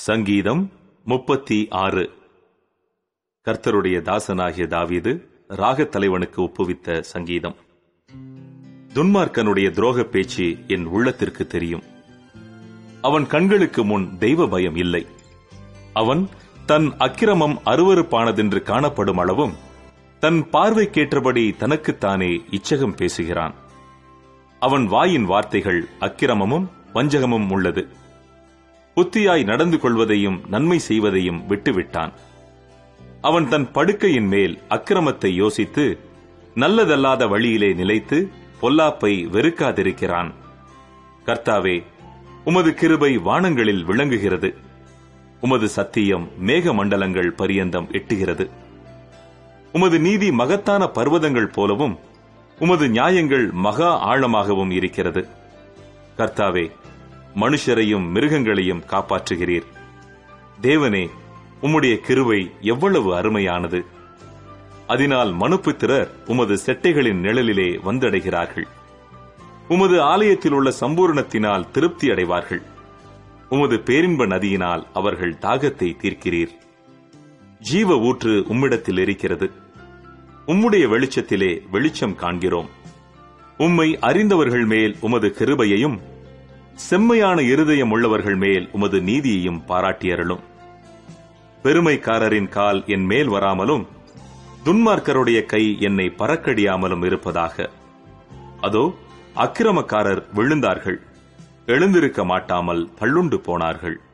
சங்கீதம் முப்பத்தி ஆறு கர்த்தருடைய தாசனாகிய தாவீது ராகத் தலைவனுக்கு ஒப்புவித்த சங்கீதம் துன்மார்க்கனுடைய துரோக பேச்சு என் உள்ளத்திற்கு தெரியும் அவன் கண்களுக்கு முன் தெய்வ பயம் இல்லை அவன் தன் அக்கிரமம் அருவருப்பானதென்று காணப்படும் அளவும் தன் பார்வைக்கேற்றபடி தனக்குத்தானே இச்சகம் பேசுகிறான் அவன் வாயின் வார்த்தைகள் அக்கிரமமும் வஞ்சகமும் உள்ளது புத்தியாய் நடந்து கொள்வதையும் நன்மை செய்வதையும் விட்டுவிட்டான் அவன் தன் படுக்கையின் மேல் அக்கிரமத்தை யோசித்து நல்லதல்லாத வழியிலே நிலைத்து பொல்லாப்பை வெறுக்காதிருக்கிறான் கர்த்தாவே உமது கிருபை வானங்களில் விளங்குகிறது உமது சத்தியம் மேக மண்டலங்கள் பரியந்தம் எட்டுகிறது உமது நீதி மகத்தான பர்வதங்கள் போலவும் உமது நியாயங்கள் மகா ஆழமாகவும் இருக்கிறது கர்த்தாவே மனுஷரையும் மிருகங்களையும் காப்பாற்றுகிறீர் தேவனே உம்முடைய கிருவை எவ்வளவு அருமையானது அதனால் மனுப்புத்திரர் உமது செட்டைகளின் நிழலிலே வந்தடைகிறார்கள் உமது ஆலயத்தில் உள்ள சம்பூரணத்தினால் திருப்தி அடைவார்கள் உமது பேரின்ப நதியினால் அவர்கள் தாகத்தை தீர்க்கிறீர் ஜீவ ஊற்று உம்மிடத்தில் இருக்கிறது உம்முடைய வெளிச்சத்திலே வெளிச்சம் காண்கிறோம் உம்மை அறிந்தவர்கள் மேல் உமது கிருபையையும் செம்மையான இருதயம் உள்ளவர்கள் மேல் உமது நீதியையும் பாராட்டியருளும் பெருமைக்காரரின் கால் என் மேல் வராமலும் துன்மார்க்கருடைய கை என்னை பறக்கடியாமலும் இருப்பதாக அதோ அக்கிரமக்காரர் விழுந்தார்கள் எழுந்திருக்க மாட்டாமல் தள்ளுண்டு போனார்கள்